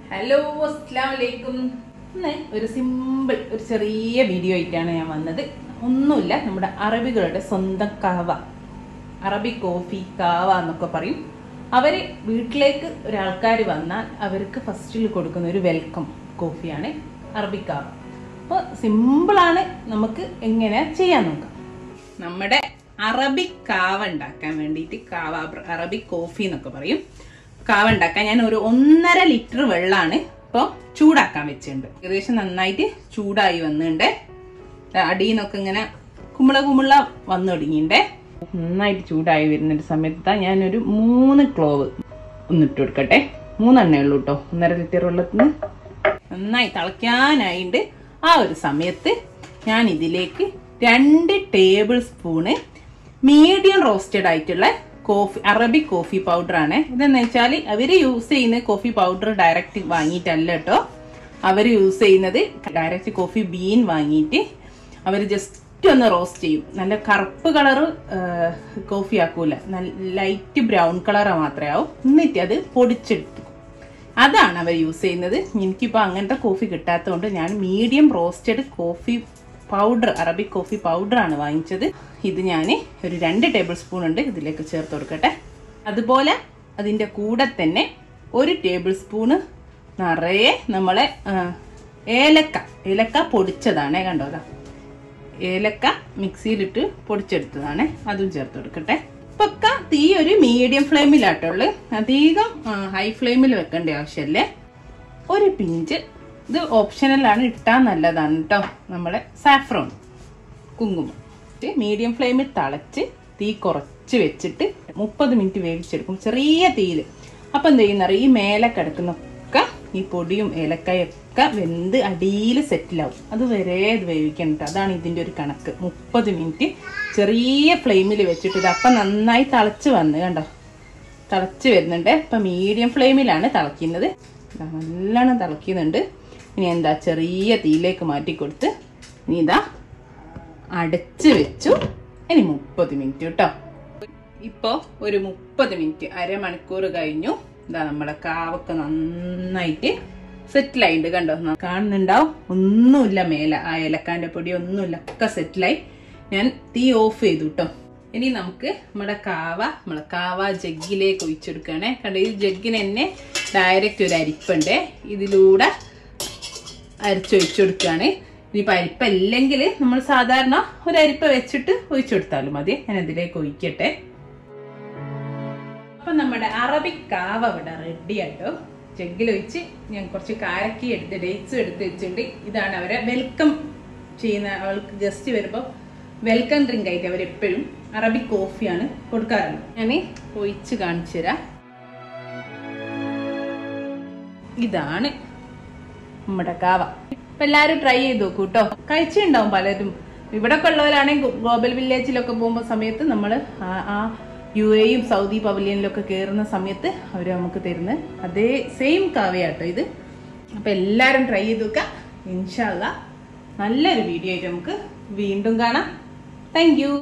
Hello അസ്സാം വലൈക്കും ഇന്ന് ഒരു സിമ്പിൾ ഒരു ചെറിയ വീഡിയോ ആയിട്ടാണ് ഞാൻ വന്നത് ഒന്നുമില്ല നമ്മുടെ അറബികളുടെ സ്വന്തം കാവ അറബി കോഫി കാവ എന്നൊക്കെ പറയും അവര് വീട്ടിലേക്ക് ഒരാൾക്കാർ വന്നാൽ അവർക്ക് ഫസ്റ്റിൽ കൊടുക്കുന്ന ഒരു വെൽക്കം കോഫിയാണ് അറബി കാവ അപ്പോൾ സിമ്പിളാണ് നമുക്ക് എങ്ങനെ ചെയ്യാൻ നോക്കാം നമ്മുടെ അറബിക് കാവ ഉണ്ടാക്കാൻ വേണ്ടിയിട്ട് കാവ അറബിക് കോഫി എന്നൊക്കെ പറയും കാവ ഉണ്ടാക്കാൻ ഞാൻ ഒരു ഒന്നര ലിറ്റർ വെള്ളമാണ് ഇപ്പോൾ ചൂടാക്കാൻ വെച്ചിട്ടുണ്ട് ഏകദേശം നന്നായിട്ട് ചൂടായി വന്നിട്ടുണ്ട് അടിയിൽ നിന്നൊക്കെ ഇങ്ങനെ കുമ്പള കുമ്പള വന്നു തുടങ്ങിയിട്ടുണ്ട് നന്നായിട്ട് ചൂടായി വരുന്ന ഒരു സമയത്ത് ഞാനൊരു മൂന്ന് ക്ലോവ് ഒന്നിട്ട് കൊടുക്കട്ടെ മൂന്നെണ്ണേ ഉള്ളൂ കേട്ടോ ഒന്നര ലിറ്റർ വെള്ളത്തിന് നന്നായി തിളയ്ക്കാനായിട്ട് ആ ഒരു സമയത്ത് ഞാൻ ഇതിലേക്ക് രണ്ട് ടേബിൾ സ്പൂണ് മീഡിയം റോസ്റ്റഡ് ആയിട്ടുള്ള കോഫി അറബിക് കോഫി പൗഡർ ആണ് ഇതെന്ന് വെച്ചാൽ അവർ യൂസ് ചെയ്യുന്ന കോഫി പൗഡർ ഡയറക്റ്റ് വാങ്ങിയിട്ടല്ല കേട്ടോ അവർ യൂസ് ചെയ്യുന്നത് ഡയറക്റ്റ് കോഫി ബീൻ വാങ്ങിയിട്ട് അവർ ജസ്റ്റ് ഒന്ന് റോസ്റ്റ് ചെയ്യും നല്ല കറുപ്പ് കളറ് കോഫി ആക്കൂല നല്ല ലൈറ്റ് ബ്രൗൺ കളറ് മാത്രമേ ആവും എന്നിട്ട് അത് പൊടിച്ചെടുക്കും അതാണ് അവർ യൂസ് ചെയ്യുന്നത് എനിക്കിപ്പോൾ അങ്ങനത്തെ കോഫി കിട്ടാത്തതുകൊണ്ട് ഞാൻ medium roasted coffee powder Arabic coffee പൗഡറാണ് വാങ്ങിച്ചത് ഇത് ഞാൻ ഒരു രണ്ട് ടേബിൾ സ്പൂൺ ഉണ്ട് ഇതിലേക്ക് ചേർത്ത് കൊടുക്കട്ടെ അതുപോലെ അതിൻ്റെ കൂടെ തന്നെ ഒരു ടേബിൾ സ്പൂണ് നിറയെ നമ്മളെ ആ, ഏലക്ക ഏലക്ക പൊടിച്ചതാണ് കണ്ടോതാ ഏലക്ക മിക്സിയിലിട്ട് പൊടിച്ചെടുത്തതാണ് അതും ചേർത്ത് കൊടുക്കട്ടെ ഇപ്പൊക്ക തീ ഒരു മീഡിയം ഫ്ലെയിമിലാട്ടുള്ളു അധികം ഹൈ ഫ്ലെയിമിൽ വെക്കേണ്ട ആവശ്യമല്ലേ ഒരു പിഞ്ച് ഇത് ഓപ്ഷണലാണ് ഇട്ടാൽ നല്ലതാണ് കേട്ടോ നമ്മളെ സാഫ്രോൺ കുങ്കുമം മീഡിയം ഫ്ലെയിമിൽ തിളച്ച് തീ കുറച്ച് വെച്ചിട്ട് മുപ്പത് മിനിറ്റ് വേവിച്ചെടുക്കും ചെറിയ തീയിൽ അപ്പം എന്ത് ചെയ്യുന്നറിയ ഈ മേലെ കിടക്കുന്നൊക്കെ ഈ പൊടിയും ഏലക്കായൊക്കെ വെന്ത് അടിയിൽ സെറ്റിലാവും അത് വരെ ഇത് വേവിക്കണം ട്ടോ. അതാണ് ഇതിൻ്റെ ഒരു കണക്ക് മുപ്പത് മിനിറ്റ് ചെറിയ ഫ്ലെയിമിൽ വെച്ചിട്ട് ഇത് അപ്പം നന്നായി തിളച്ച് വന്ന് കണ്ടോ തിളച്ച് വരുന്നുണ്ട് ഇപ്പം മീഡിയം ഫ്ലെയിമിലാണ് തിളയ്ക്കുന്നത് ദാ നല്ലോണം തിളയ്ക്കുന്നുണ്ട് ഇനി എന്താ ചെറിയ തീയിലേക്ക് മാറ്റി കൊടുത്ത് ഇനി ഇതാ അടച്ച് വെച്ചു ഇനി മുപ്പത് മിനിറ്റ് കേട്ടോ ഇപ്പോൾ ഒരു മുപ്പത് മിനിറ്റ് അരമണിക്കൂർ കഴിഞ്ഞു ഇതാ നമ്മളെ കാവൊക്കെ നന്നായിട്ട് സെറ്റിലായിട്ടുണ്ട് കണ്ടോ ന- കാണുന്നുണ്ടാവും ഒന്നുമില്ല മേലെ ആ ഏലക്കാന്റെ പൊടി ഒന്നുമില്ല ഒക്കെ സെറ്റിലായി ഞാൻ തീ ഓഫ് ചെയ്തു കേട്ടോ ഇനി നമുക്ക് നമ്മുടെ കാവ നമ്മളെ കാവ ജഗ്ഗിലേക്ക് ഒഴിച്ചെടുക്കുകയാണേ കണ്ടോ ഈ ജഗ്ഗിന് തന്നെ ഡയറക്റ്റ് ഒരു അരിപ്പുണ്ട് ഇതിലൂടെ അരിച്ചൊഴിച്ചു കൊടുക്കുകയാണ് ഇനിയിപ്പോൾ അരിപ്പ ഇല്ലെങ്കിൽ നമ്മൾ സാധാരണ ഒരു അരിപ്പ വെച്ചിട്ട് ഒഴിച്ചു കൊടുത്താലും മതി ഞാൻ ഇതിലേക്ക് ഒഴിക്കട്ടെ അപ്പൊ നമ്മുടെ അറബിക് കാവ ഇവിടെ റെഡി ആയിട്ടോ ജഗ്ഗിലൊഴിച്ച് ഞാൻ കുറച്ച് കാരക്കി എടുത്ത് ഡേറ്റ്സും എടുത്ത് വെച്ചിട്ടുണ്ട് ഇതാണ് അവരെ വെൽക്കം ചെയ്യുന്ന അവൾക്ക് ഗസ്റ്റ് വരുമ്പോൾ വെൽക്കം ഡ്രിങ്ക് ആയിട്ട് അവരെപ്പോഴും അറബിക് കോഫിയാണ് കൊടുക്കാറുള്ളത് ഞാൻ ഒഴിച്ച് കാണിച്ചു തരാം ഇതാണ് നമ്മുടെ കാവ അപ്പൊ എല്ലാരും ട്രൈ ചെയ്ത് നോക്കൂ കേട്ടോ കഴിച്ചിട്ടുണ്ടാവും പലരും ഇവിടെ ഒക്കെ ഉള്ളവരാണെങ്കിൽ ഗ്ലോബൽ വില്ലേജിലൊക്കെ പോകുമ്പോൾ സമയത്ത് നമ്മൾ ആ യു എയും സൗദി പവലിയനിലൊക്കെ കയറുന്ന സമയത്ത് അവർ നമുക്ക് തരുന്ന അതേ സെയിം കാവയാട്ടോ ഇത് അപ്പൊ എല്ലാരും ട്രൈ ചെയ്ത് നോക്കുക ഇൻഷാല്ല നല്ലൊരു വീഡിയോ ആയിട്ട് നമുക്ക് വീണ്ടും കാണാം താങ്ക്